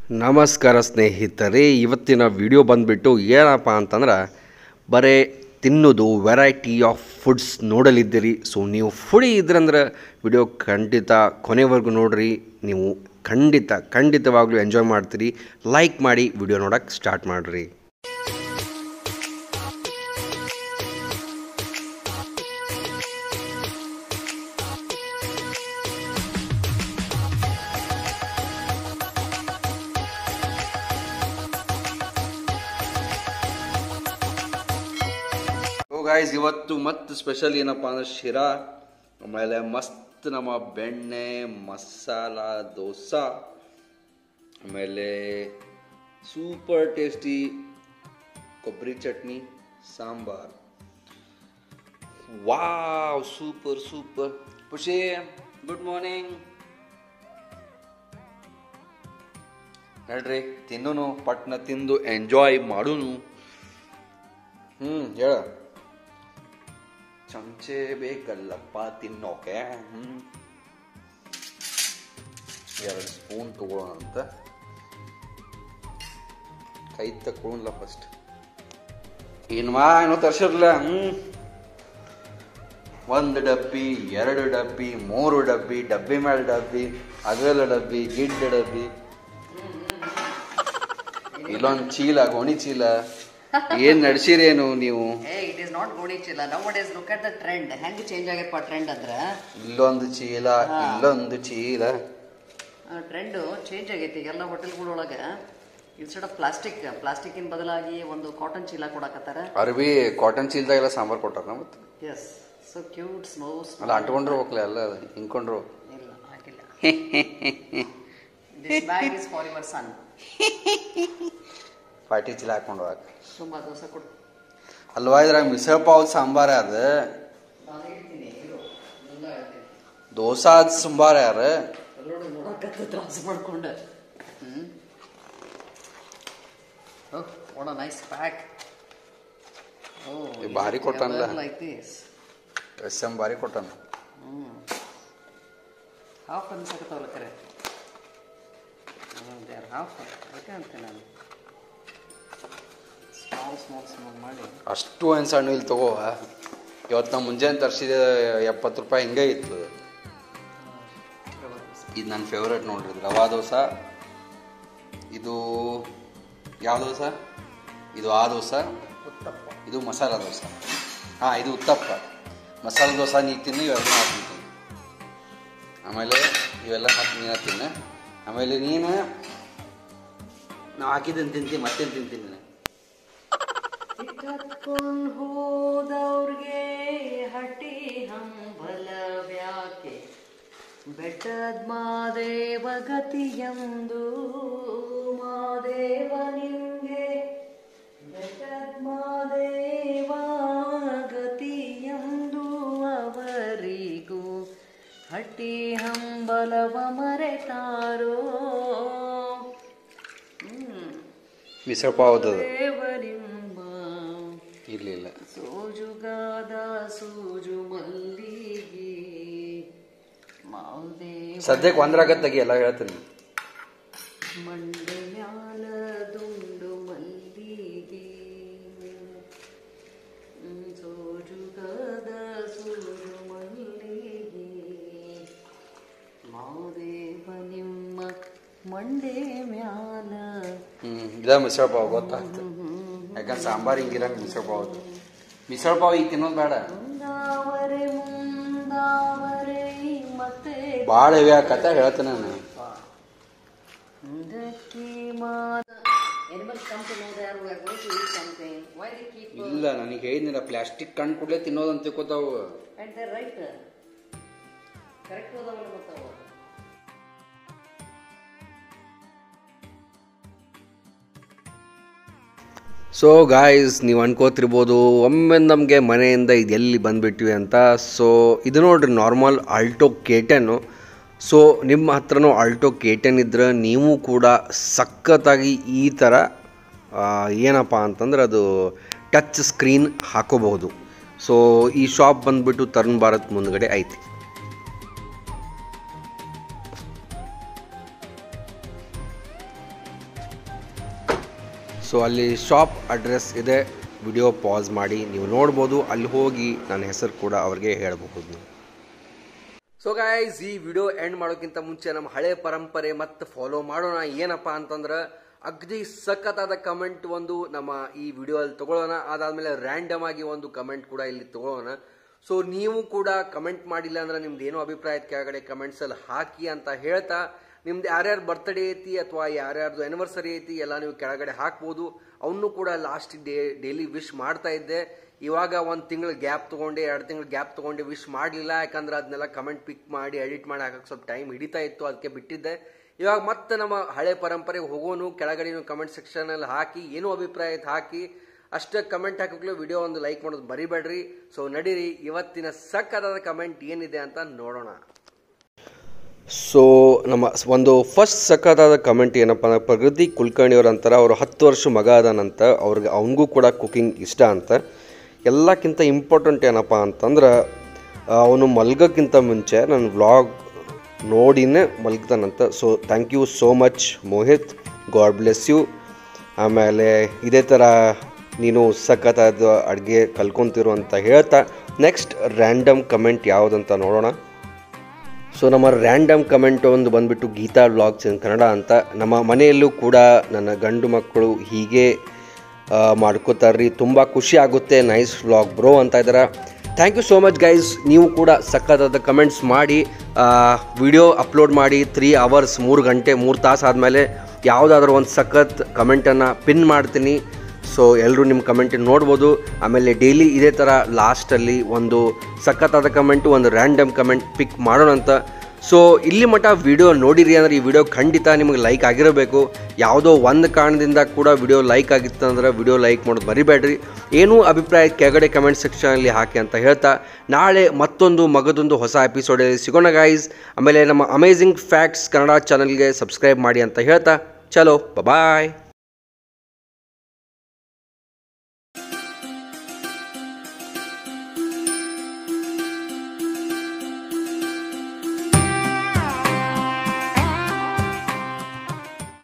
ನಮಸ್ಕಾರ ಸ್ನೇಹಿತರೆ ಇವತ್ತಿನ ವಿಡಿಯೋ ಬಂದುಬಿಟ್ಟು ಏನಪ್ಪ ಅಂತಂದ್ರೆ ಬರೀ ತಿನ್ನೋದು ವೆರೈಟಿ ಆಫ್ ಫುಡ್ಸ್ ನೋಡಲಿದ್ದೀರಿ ಸೊ ನೀವು ಫುಡಿ ಇದ್ರಂದ್ರೆ ವಿಡಿಯೋ ಖಂಡಿತ ಕೊನೆವರೆಗೂ ನೋಡ್ರಿ ನೀವು ಖಂಡಿತ ಖಂಡಿತವಾಗ್ಲೂ ಎಂಜಾಯ್ ಮಾಡ್ತೀರಿ ಲೈಕ್ ಮಾಡಿ ವಿಡಿಯೋ ನೋಡೋಕ್ಕೆ ಸ್ಟಾರ್ಟ್ ಮಾಡಿರಿ ಸೊ ಗಾಯ್ಸ್ ಇವತ್ತು ಮತ್ತೆ ಸ್ಪೆಷಲ್ ಏನಪ್ಪ ಅಂದ್ರೆ ಶಿರಾ ಆಮೇಲೆ ಮಸ್ತ್ ನಮ್ಮ ಬೆಣ್ಣೆ ಮಸಾಲ ದೋಸಾ ಆಮೇಲೆ ಸೂಪರ್ ಟೇಸ್ಟಿ ಕೊಬ್ಬರಿ chutney sambar wow super super ಖುಷಿ ಗುಡ್ ಮಾರ್ನಿಂಗ್ ನಡ್ರಿ ತಿನ್ನೋನು ಪಟ್ನ ತಿಂದು ಎಂಜಾಯ್ ಮಾಡೋನು ಹ್ಞೂ ಹೇಳ ಚಮಚೆ ಬೇಕಲ್ಲಪ್ಪ ತಿನ್ನೋಕೆ ಹ್ಞೂ ಎರಡು ಸ್ಪೂನ್ ತಗೊಳ್ಳೋಣ ಅಂತ ಕೈ ತಗೊಳ್ಳಲ್ಲ ಫಸ್ಟ್ ಏನ್ವಾ ಏನೋ ತರ್ಸಿರ್ಲ ಹ್ಞೂ ಒಂದು ಡಬ್ಬಿ ಎರಡು ಡಬ್ಬಿ ಮೂರು ಡಬ್ಬಿ ಡಬ್ಬಿ ಮೇಲೆ ಡಬ್ಬಿ ಅಗಲ ಡಬ್ಬಿ ಗಿಡ್ಡ ಡಬ್ಬಿ ಇಲ್ಲೊಂದು ಚೀಲ ಗೋಣಿ ಚೀಲ ಏನ್ ನಡ್ಸಿರೇನು ನೀವು ಏ ಇಟ್ ಇಸ್ ನಾಟ್ ಗೋಣಿ ಚೀಲ nowadays look at the trend ಹೆಂಗ್ ಚೇಂಜ್ ಆಗೈತಪ್ಪ ಟ್ರೆಂಡ್ ಅಂದ್ರೆ ಇಲ್ಲೊಂದು ಚೀಲ ಇಲ್ಲೊಂದು ಚೀಲ ಟ್ರೆಂಡ್ ಚೇಂಜ್ ಆಗೈತಿ ಎಲ್ಲ ಹೋಟೆಲ್ಗಳೊಳಗೆ ಇನ್ಸ್ಟೆಡ್ ಆಫ್ ಪ್ಲಾಸ್ಟಿಕ್ ಪ್ಲಾಸ್ಟಿಕ್ಕಿನ ಬದಲಾಗಿ ಒಂದು ಕಾಟನ್ ಚೀಲ ಕೊಡಕತ್ತಾರ ಅರ್ಬಿ ಕಾಟನ್ ಚೀಲದಾಗೆಲ್ಲ ಸಾಂಬಾರ್ ಕೊಟ್ಟಾರ ಮತ್ತೆ ಎಸ್ ಸೊ ಕ್ಯೂಟ್ ಸ್ನೋಸ್ ಅಲ್ಲ ಅಂಟ್ಕೊಂಡ್ರು ಹೋಗ್ಲ ಎಲ್ಲ ಹಿಂಕೊಂಡ್ರು ಇಲ್ಲ ಹಾಕಿಲ್ಲ this bag is for your son ಪಾಟಿ ಚೀಲ ಹಾಕೊಂಡು ಹೋಗಾಕ ತುಂಬಾ ದೋಸೆ ಕೊಡು ಅಲ್ವಾ ಇದ್ರಾಗ ಮಿಸळ ಪಾವ್ ಸಾಂಬಾರ್ ಅದ ನಾನು ಹೇಳ್ತೀನಿ ಇರು ಎಲ್ಲ ಹೇಳ್ತೀನಿ ದೋಸಾ ಅದ್ ಸಾಂಬಾರ್ ಯಾರ ಎಲ್ಲರೂ ನೋಡಕತ್ತ ತ್ರಾಸ ಮಾಡ್ಕೊಂಡ hmm oh what a nice pack oh ಏ, ಭಾರಿ ಕೊಟ್ಟಾನಲ್ಲ. ಲೈಕ್ ದಿಸ್ ಎಸ್ ಎಂ ಬಾರಿ ಕೊಟ್ಟಾನ ಹ್ಮ್ ಹಾಫ್ ಅನ್ಸಕತ್ತಾವಲ್ಲ ಕರೆ ದೇ ಆರ್ ಹಾಫ್ ಅದಕ್ಕೆ ಅಂತೆ ನಾನು ಸ್ಮಾಲ್ ಸ್ಮಾಲ್ ಸ್ಮಾಲ್ ಮಾಡಿ ಅಷ್ಟು ಏನು ಸಣ್ಣ ಇಲ್ಲಿ ತಗೋ ಇವತ್ತು ನಾವು ಮುಂಜಾನೆ ತರಿಸಿದ ಎಪ್ಪತ್ತು ರೂಪಾಯಿ ಹಿಂಗೆ ಇತ್ತು ಇದು ನನ್ನ ಫೇವ್ರೇಟ್ ನೋಡ್ರಿ ಇದು ರವಾ ದೋಸೆ ಇದು ಯಾವ ದೋಸೆ ಇದು ಆ ದೋಸೆ ಉತ್ತಪ್ಪ ಇದು ಮಸಾಲ ದೋಸೆ ಹಾಂ ಇದು ಉತ್ತಪ್ಪ ಮಸಾಲ ದೋಸೆ ನೀ ತಿನ್ನು ಇವೆಲ್ಲ ನಾ ತಿಂತೀನಿ ಆಮೇಲೆ ಇವೆಲ್ಲ ಹಾಕಿ ನೀನು ತಿನ್ನು ಆಮೇಲೆ ನೀನು ನಾವು ಹಾಕಿದ್ದನ್ನು ತಿಂತೀನಿ ಮತ್ತೇನು ತಿಂತೀನಿ ನೀನು ಕತ್ಕೊಂಡ್ ಹೋದವ್ರಿಗೆ ಹಟ್ಟಿ ಹಂಬಲವ್ಯಾಕೆ ಬೆಟ್ಟದ ಮಾದೇವ ಗತಿಯಂದು ಮಾದೇವ ನಿಂಗೆ ಬೆಟ್ಟದ ಮಾದೇವ ಗತಿಯಂದು ಅವರಿಗೂ ಹಟ್ಟಿ ಹಂಬಲವ ಮರೆತಾರೋ ಹ್ಮ್ ಮಿಸळ ಪಾವ್ ಅದ ದೇವರಿಮ್ಮ ಇರಲಿಲ್ಲ ಸೋಜುಗಾದ ಸೂಜು ಮಲ್ಲಿಗೆ ಮಾಲ್ದೇವ ಸದ್ಯಕ್ಕೆ ಒಂದ್ರಾಗ ತೆಗಿ ಎಲ್ಲ ಹೇಳ್ತೀನಿ ಮಂಡೆ ಮ್ಯಾಲ ದುಂಡು ಮಲ್ಲಿಗೆ ಹ್ಮ್, ಸೋಜುಗಾದ ಸೂಜು ಮಲ್ಲಿಗೆ ಮಾದೇವ ನಿಮ್ಮ ಮಂಡೆ ಮ್ಯಾಲ ಹ್ಞೂ ಇದ ಮಿಸळ ಪಾವ್ ಗೊತ್ತಾಗ್ತದೆ ಯಾಕಂದ್ರೆ ಸಾಂಬಾರು ಹಿಂಗಿರಂಗೆ ಮಿಸळ ಪಾವ್ ಅದು ಮಿಸळ ಪಾವ್ ಈಗ ತಿನ್ನೋದು ಬೇಡ ಮುಂದಾವರೆ ಮುಂದಾವರೆ ಮತ್ತೆ ಭಾಳ ಇವೆ ಕತೆ ಹೇಳ್ತೇನೆ ನಾನು ಮುಂದಕ್ಕೆ ಮಾದ Animals come to know that we are going to eat something. Why they keep uh, ಇಲ್ಲ ನನಗೆ ಹೇಳಿದ್ನಿಲ್ಲ ಪ್ಲಾಸ್ಟಿಕ್ ಕಣ್ಣು ಕೂಡಲೇ ತಿನ್ನೋದು ಅಂತ ತಿಳ್ಕೊತಾವು and they're right. ಕರೆಕ್ಟ್ ಹೋದವಲ್ಲ ಮತ್ತವ ಸೊ ಗಾಯ್ಸ್ ನೀವು ಅನ್ಕೋತಿರ್ಬೋದು ಒಮ್ಮೆ ನಮಗೆ ಮನೆಯಿಂದ ಇದು ಎಲ್ಲಿ ಬಂದುಬಿಟ್ವಿ ಅಂತ ಸೊ ಇದು ನೋಡ್ರಿ ನಾರ್ಮಲ್ ಆಲ್ಟೋ ಕೇಟನ್ನು ಸೊ ನಿಮ್ಮ ಹತ್ರನೂ ಆಲ್ಟೋ ಕೇಟನ್ ಇದ್ರೆ ನೀವು ಕೂಡ ಸಖತ್ತಾಗಿ ಈ ಥರ ಆ, ಏನಪ್ಪ ಅಂತಂದ್ರೆ ಅದು ಟಚ್ ಸ್ಕ್ರೀನ್ ಹಾಕೋಬಹುದು ಸೊ ಈ ಶಾಪ್ ಬಂದುಬಿಟ್ಟು ತರುಣ್ ಭಾರತ್ ಮುಂದ್ಗಡೆ ಐತಿ ಸೊ ಅಲ್ಲಿ ಶಾಪ್ ಅಡ್ರೆಸ್ ಇದೆ ವಿಡಿಯೋ ಪಾಸ್ ಮಾಡಿ ನೀವು ನೋಡ್ಬೋದು ಅಲ್ಲಿ ಹೋಗಿ ನನ್ನ ಹೆಸರು ಕೂಡ ಅವ್ರಿಗೆ ಹೇಳಬಹುದು ನೀವು ಸೊ ಗಾಯ್ಸ್ ಈ ವಿಡಿಯೋ ಎಂಡ್ ಮಾಡೋಕ್ಕಿಂತ ಮುಂಚೆ ನಮ್ಮ ಹಳೆ ಪರಂಪರೆ ಮತ್ತೆ ಫಾಲೋ ಮಾಡೋಣ ಏನಪ್ಪ ಅಂತಂದ್ರೆ ಅಗದಿ ಸಖತ್ತಾದ ಕಮೆಂಟ್ ಒಂದು ನಮ್ಮ ಈ ವಿಡಿಯೋ ಅಲ್ಲಿ ತಗೊಳ್ಳೋಣ ಅದಾದ್ಮೇಲೆ ರ್ಯಾಂಡಮ್ ಆಗಿ ಒಂದು ಕಮೆಂಟ್ ಕೂಡ ಇಲ್ಲಿ ತಗೊಳ್ಳೋಣ ಸೊ ನೀವು ಕೂಡ ಕಮೆಂಟ್ ಮಾಡಿಲ್ಲ ಅಂದ್ರೆ ನಿಮ್ದು ಏನೋ ಅಭಿಪ್ರಾಯ ಕೆಳಗಡೆ ಕಮೆಂಟ್ಸ್ ಅಲ್ಲಿ ಹಾಕಿ ಅಂತ ಹೇಳ್ತಾ ನಿಮ್ದು ಯಾರ್ಯಾರ ಬರ್ತ್ಡೇ ಐತಿ ಅಥವಾ ಯಾರ್ಯಾರ್ದು ಆನಿವರ್ಸರಿ ಐತಿ ಎಲ್ಲ ನೀವು ಕೆಳಗಡೆ ಹಾಕ್ಬೋದು ಅವನು ಕೂಡ ಲಾಸ್ಟ್ ಡೇ ಡೈಲಿ ವಿಶ್ ಮಾಡ್ತಾ ಇದ್ದೆ ಇವಾಗ ಒಂದು ತಿಂಗಳ ಗ್ಯಾಪ್ ತಗೊಂಡೆ ಎರಡು ತಿಂಗಳ ಗ್ಯಾಪ್ ತಗೊಂಡೆ ವಿಶ್ ಮಾಡಲಿಲ್ಲ ಯಾಕಂದ್ರೆ ಅದನ್ನೆಲ್ಲ ಕಮೆಂಟ್ ಪಿಕ್ ಮಾಡಿ ಎಡಿಟ್ ಮಾಡಿ ಹಾಕಕ್ಕೆ ಸ್ವಲ್ಪ ಟೈಮ್ ಹಿಡಿತಾ ಇತ್ತು ಅದಕ್ಕೆ ಬಿಟ್ಟಿದ್ದೆ ಇವಾಗ ಮತ್ತೆ ನಮ್ಮ ಹಳೆ ಪರಂಪರೆಗೆ ಹೋಗೋನು ಕೆಳಗಡೆ ನೀವು ಕಮೆಂಟ್ ಸೆಕ್ಷನ್ ಅಲ್ಲಿ ಹಾಕಿ ಏನೋ ಅಭಿಪ್ರಾಯ ಐತೆ ಹಾಕಿ ಅಷ್ಟೇ ಕಮೆಂಟ್ ಹಾಕಕ್ಲು ವಿಡಿಯೋ ಒಂದು ಲೈಕ್ ಮಾಡೋದು ಬರಿಬೇಡ್ರಿ ಸೊ ನಡೀರಿ ಇವತ್ತಿನ ಸಕ್ಕತ್ತಾದ ಕಮೆಂಟ್ ಏನಿದೆ ಅಂತ ನೋಡೋಣ ಸೊ ನಮ್ಮ ಒಂದು ಫಸ್ಟ್ ಸಖತ್ತಾದ ಕಮೆಂಟ್ ಏನಪ್ಪ ಅಂದ್ರೆ ಪ್ರಗತಿ ಕುಲಕರ್ಣಿಯವ್ರು ಅಂತಾರೆ ಅವರು ಹತ್ತು ವರ್ಷ ಮಗ ಅದಾನಂತ ಅವ್ರಿಗೆ ಅವನಿಗೂ ಕೂಡ ಕುಕಿಂಗ್ ಇಷ್ಟ ಅಂತ ಎಲ್ಲಕ್ಕಿಂತ ಇಂಪಾರ್ಟೆಂಟ್ ಏನಪ್ಪ ಅಂತಂದ್ರೆ ಅವನು ಮಲ್ಗೋಕ್ಕಿಂತ ಮುಂಚೆ ನನ್ನ ವ್ಲಾಗ್ ನೋಡಿನೇ ಮಲ್ಗ್ತಾನಂತ so thank you so much Mohit God bless you ಆಮೇಲೆ ಇದೇ ಥರ ನೀನು ಸಖತ್ತಾದ ಅಡುಗೆ ಕಲ್ಕೊಂತಿರು ಅಂತ ಹೇಳ್ತಾ ನೆಕ್ಸ್ಟ್ ರ್ಯಾಂಡಮ್ ಕಮೆಂಟ್ ಯಾವುದಂತ ನೋಡೋಣ ಸೊ ನಮ್ಮ ರ್ಯಾಂಡಮ್ ಕಮೆಂಟ್ ಒಂದು ಬಂದ್ಬಿಟ್ಟು ಗೀತಾ ವ್ಲಾಗ್ಸ್ ಇನ್ ಕನ್ನಡ ಅಂತ ನಮ್ಮ ಮನೆಯಲ್ಲೂ ಕೂಡ ನನ್ನ ಗಂಡು ಮಕ್ಕಳು ಹೀಗೆ ಮಾಡ್ಕೋತಾರ್ರಿ ತುಂಬ ಖುಷಿ ಆಗುತ್ತೆ ನೈಸ್ ವ್ಲಾಗ್ ಬ್ರೋ ಅಂತ ಇದ್ದಾರೆ thank you so much guys ನೀವು ಕೂಡ ಸಖತ್ತಾದ ಕಮೆಂಟ್ಸ್ ಮಾಡಿ ವಿಡಿಯೋ ಅಪ್ಲೋಡ್ ಮಾಡಿ ತ್ರೀ ಅವರ್ಸ್ ಮೂರು ಗಂಟೆ ಮೂರು ತಾಸು ಆದಮೇಲೆ ಯಾವುದಾದ್ರೂ ಒಂದು ಸಖತ್ ಕಮೆಂಟನ್ನು ಪಿನ್ ಮಾಡ್ತೀನಿ ಸೊ ಎಲ್ಲರೂ ನಿಮ್ಮ ಕಮೆಂಟ್ ನೋಡ್ಬೋದು ಆಮೇಲೆ ಡೈಲಿ ಇದೇ ಥರ ಲಾಸ್ಟಲ್ಲಿ ಒಂದು ಸಖತ್ತಾದ ಕಮೆಂಟು ಒಂದು ರ್ಯಾಂಡಮ್ ಕಮೆಂಟ್ ಪಿಕ್ ಮಾಡೋಣ ಅಂತ ಸೊ ಇಲ್ಲಿ ಮಟ್ಟ ವಿಡಿಯೋ ನೋಡಿರಿ ಅಂದರೆ ಈ ವಿಡಿಯೋ ಖಂಡಿತ ನಿಮಗೆ ಲೈಕ್ ಆಗಿರಬೇಕು ಯಾವುದೋ ಒಂದು ಕಾರಣದಿಂದ ಕೂಡ ವಿಡಿಯೋ ಲೈಕ್ ಆಗಿತ್ತು ಅಂದ್ರೆ ವಿಡಿಯೋ ಲೈಕ್ ಮಾಡೋದು ಮರಿಬೇಡ್ರಿ ಏನೂ ಅಭಿಪ್ರಾಯ ಕೆಳಗಡೆ ಕಮೆಂಟ್ ಸೆಕ್ಷನಲ್ಲಿ ಹಾಕಿ ಅಂತ ಹೇಳ್ತಾ ನಾಳೆ ಮತ್ತೊಂದು ಮಗದೊಂದು ಹೊಸ ಎಪಿಸೋಡಲ್ಲಿ ಸಿಗೋಣ ಗೈಸ್ ಆಮೇಲೆ ನಮ್ಮ ಅಮೇಝಿಂಗ್ ಫ್ಯಾಕ್ಟ್ಸ್ ಕನ್ನಡ ಚಾನಲ್ಗೆ ಸಬ್ಸ್ಕ್ರೈಬ್ ಮಾಡಿ ಅಂತ ಹೇಳ್ತಾ ಚಲೋ ಬಾಯ್